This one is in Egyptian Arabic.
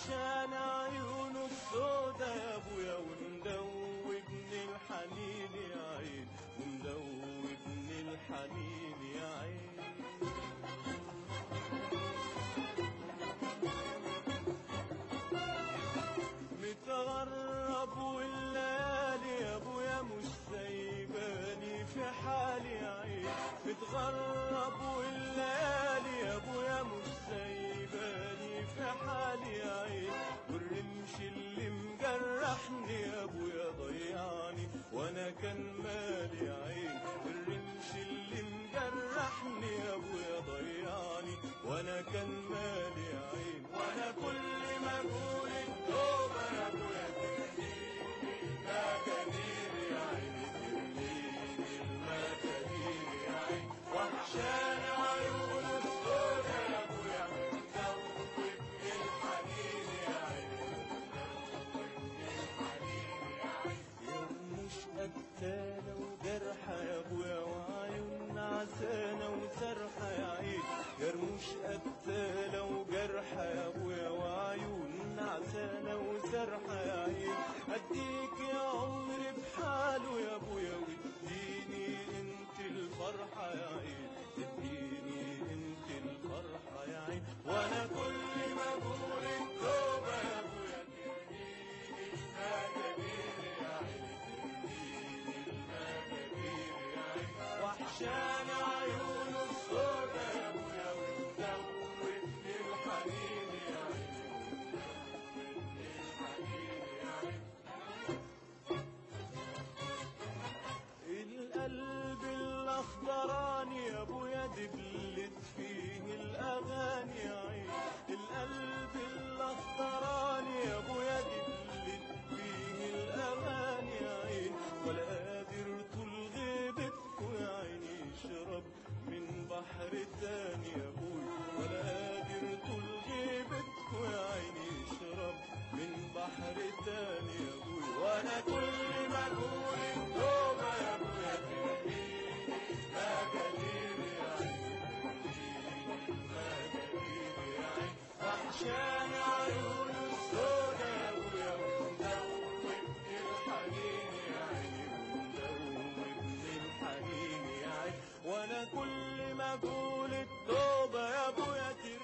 وحشان عيونه السودا يا ابويا ومدوبني الحنين يا عين ومدوبني الحنين يا عين متغرب والليالي يا ابويا مش سايباني في حالي يا عين متغرب والليالي يا ابويا مش سايباني في حالي يا عين والرمش اللي مجرحني يا ابويا ضيعني وانا كان مالي يا عين والرمش اللي مجرحني يا ابويا ضيعني وانا كان مالي يا عين وانا كل ما اقول التوبه يا ابويا تهديني يا جميل يا عيني تهديني المكادير يا عين وحشان عيون السودا يا ابويا مدوبني الحنين يا عيني مدوبني الحنين يا عين يا مش قتالة وجرحة يا ابويا وعيون عسانة وسرحة يا عين جرموش قتالة وجرحة يا ابويا وعيون عسانة وسرحة يا عين اديك يا عمري بحاله يا ابويا واديني انت الفرحة يا عين اديني انت الفرحة يا عين وانا كل ما اقول التوبة يا ابويا تهديني يا جميل يا عين تهديني المكابير يا عين وحشان عيونه السودا يا ابويا ومدوبني الحنين يا عين ومدوبني الحنين يا عين القلب الاخضراني يا ابويا دبلت فيه الاغاني يا عين القلب الاخضراني يا ابويا دبلت فيه الاغاني يا عين ولا قادر طول غيبتكوا يا عيني يشرب من بحر تاني يا ابويا ولا قادر طول غيبتكوا يا عيني يشرب من بحر تاني يا ابويا وانا كل ما اقول التوبه يا ابويا تهديني يا جليل يا عين تهديني يا جليل يا عين وحشان عيون السودا يا ابويا ومدوبني الحنين يا عيني ومدوبني الحنين يا عين وانا كل ما اقول التوبه يا ابويا ترمي